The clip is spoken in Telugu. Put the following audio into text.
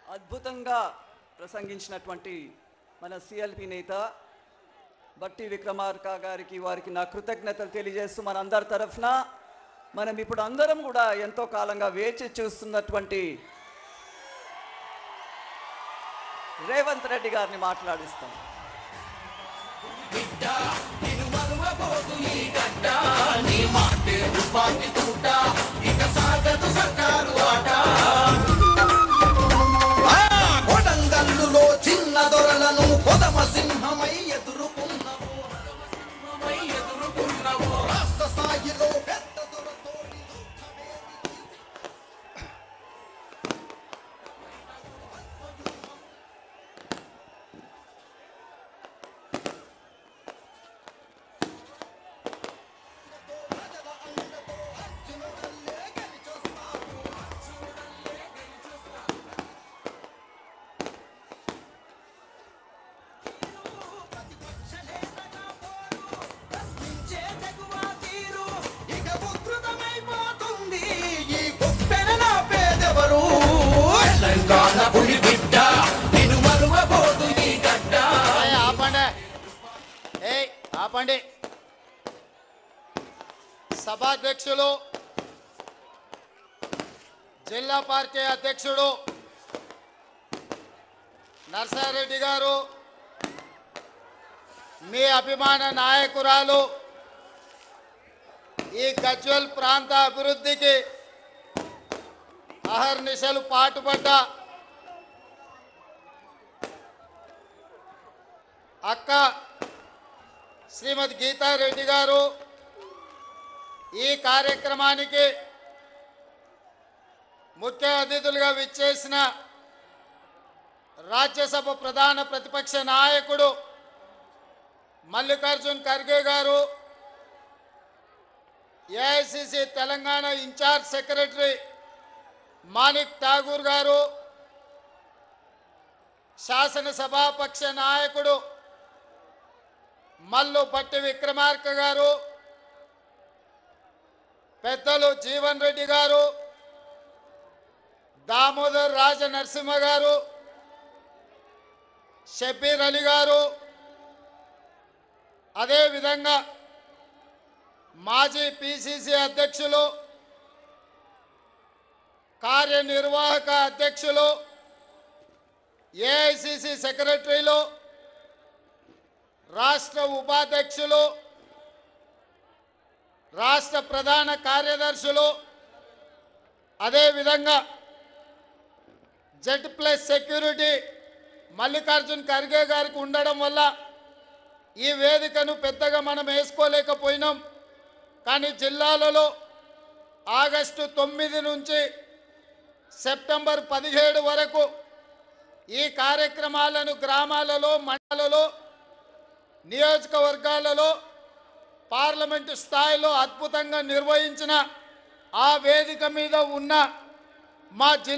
అద్భుతంగా ప్రసంగించినటువంటి మన సిఎల్పి నేత బట్టి విక్రమార్క గారికి వారికి నా కృతజ్ఞతలు తెలియజేస్తూ మన అందరి తరఫున మనం ఇప్పుడు అందరం కూడా ఎంతో కాలంగా వేచి చూస్తున్నటువంటి రేవంత్ రెడ్డి గారిని మాట్లాడిస్తాం ఆ కొడంగల్లులో చిన్న దొరలను కొదమ సింహమై ఎదుర్కొన్నవు సింహమై ఎదుర్కొన్నవు రాష్ట్ర స్థాయిలో పెద్ద దొరతోటి ఇక ఉధృతమైపోతుంది ఈ గొప్పెన నా పేదెవరు తెలంగాణ పులి బిడ్డ నిన్ను మరువబోదు ఈ గడ్డ ఏయ్, ఆపండి ఏయ్ ఆపండి సభాధ్యక్షులు జిల్లా పార్టీ అధ్యక్షుడు నర్సారెడ్డి గారు మీ అభిమాన నాయకురాలు ఈ గజ్వల్ ప్రాంత అభివృద్ధికి అహర్నిశలు పాటుపడ్డ అక్క శ్రీమతి గీతారెడ్డి గారు ఈ కార్యక్రమానికి ముఖ్య అతిథులుగా విచ్చేసిన రాజ్యసభ ప్రధాన ప్రతిపక్ష నాయకుడు మల్లికార్జున్ ఖర్గే గారు AICC Telangana in-charge secretary Manik Tagore గారు శాసనసభాపక్ష నాయకుడు మల్లు పట్టి విక్రమార్క గారు పెద్దలు జీవన్ రెడ్డి గారు దామోదర్ రాజ నరసింహ గారు షబీర్ అలీ గారు అదేవిధంగా మాజీ పిసిసి అధ్యక్షులు కార్యనిర్వాహక అధ్యక్షులు ఏఐసిసి సెక్రటరీలు రాష్ట్ర ఉపాధ్యక్షులు రాష్ట్ర ప్రధాన కార్యదర్శులు అదేవిధంగా Z plus security Mallikarjun Kharge గారికి ఉండడం వల్ల ఈ వేదికను పెద్దగా మనం వేసుకోలేకపోయినాం కానీ జిల్లాలలో ఆగస్టు తొమ్మిది నుంచి సెప్టెంబర్ పదిహేడు వరకు ఈ కార్యక్రమాలను గ్రామాలలో మండలలో నియోజకవర్గాలలో పార్లమెంటు స్థాయిలో అద్భుతంగా నిర్వహించిన ఆ వేదిక మీద ఉన్న మా జిల్లా